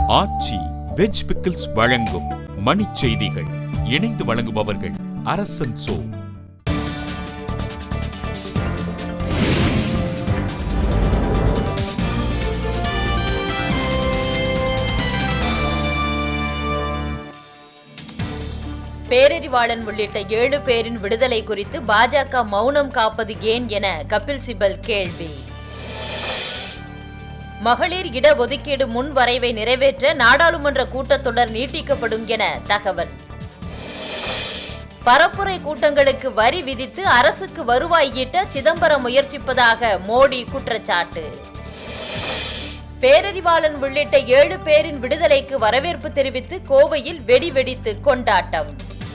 ஆச்சி veg pickles வழங்கும் மணிச் செய்திகள் இணைந்து வழங்குபவர்கள் அரசன் சோ பேரறிவாளன் உள்ளிட்ட ஏழு பேரின் விடுதலை குறித்து பாஜக மௌனம் காப்பது ஏன் என கபில் சிபல் கேள்வி மகளிர் இடஒதுக்கீடு முன் வரைவை நிறைவேற்ற நாடாளுமன்ற கூட்டத்தொடர் நீட்டிக்கப்படும் என தகவல் பரப்புரை கூட்டங்களுக்கு வரி விதித்து அரசுக்கு வருவாய் ஈட்ட சிதம்பரம் முயற்சிப்பதாக மோடி குற்றச்சாட்டு பேரறிவாளன் உள்ளிட்ட ஏழு பேரின் விடுதலைக்கு வரவேற்பு தெரிவித்து கோவையில் வெடி வெடித்து கொண்டாட்டம்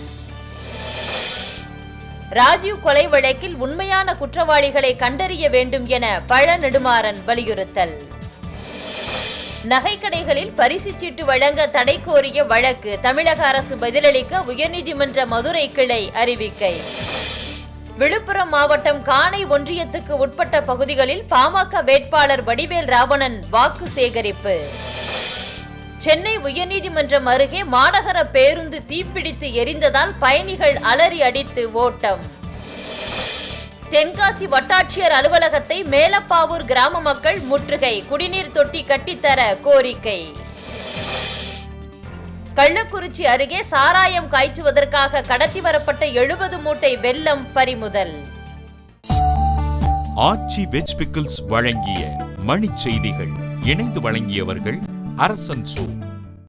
ராஜீவ் கொலை வழக்கில் உண்மையான குற்றவாளிகளை கண்டறிய வேண்டும் என பழ நெடுமாறன் வலியுறுத்தல் நகைக்கடைகளில் பரிசு சீட்டு வழங்க தடை கோரிய வழக்கு தமிழக அரசு பதிலளிக்க உயர்நீதிமன்ற மதுரை கிளை அறிவிக்கை விழுப்புரம் மாவட்டம் காணை ஒன்றியத்துக்கு உட்பட்ட பகுதிகளில் பாமக வேட்பாளர் வடிவேல் ராவணன் வாக்கு சேகரிப்பு சென்னை உயர்நீதிமன்றம் அருகே மாநகர பேருந்து தீப்பிடித்து எரிந்ததால் பயணிகள் அலறி அடித்து ஓட்டம் தென்காசி வட்டாட்சியர் அலுவலகத்தை மேலப்பாவூர் கிராம மக்கள் முற்றுகை குடிநீர் தொட்டி கட்டித்தர கோரிக்கை கள்ளக்குறிச்சி அருகே சாராயம் காய்ச்சுவதற்காக கடத்தி வரப்பட்ட எழுபது மூட்டை வெல்லம் பறிமுதல் ஆச்சி வெஜ் பிக்கிள்ஸ் வழங்கிய மணிச் செய்திகள் இணைந்து வழங்கியவர்கள் அரசன் சோ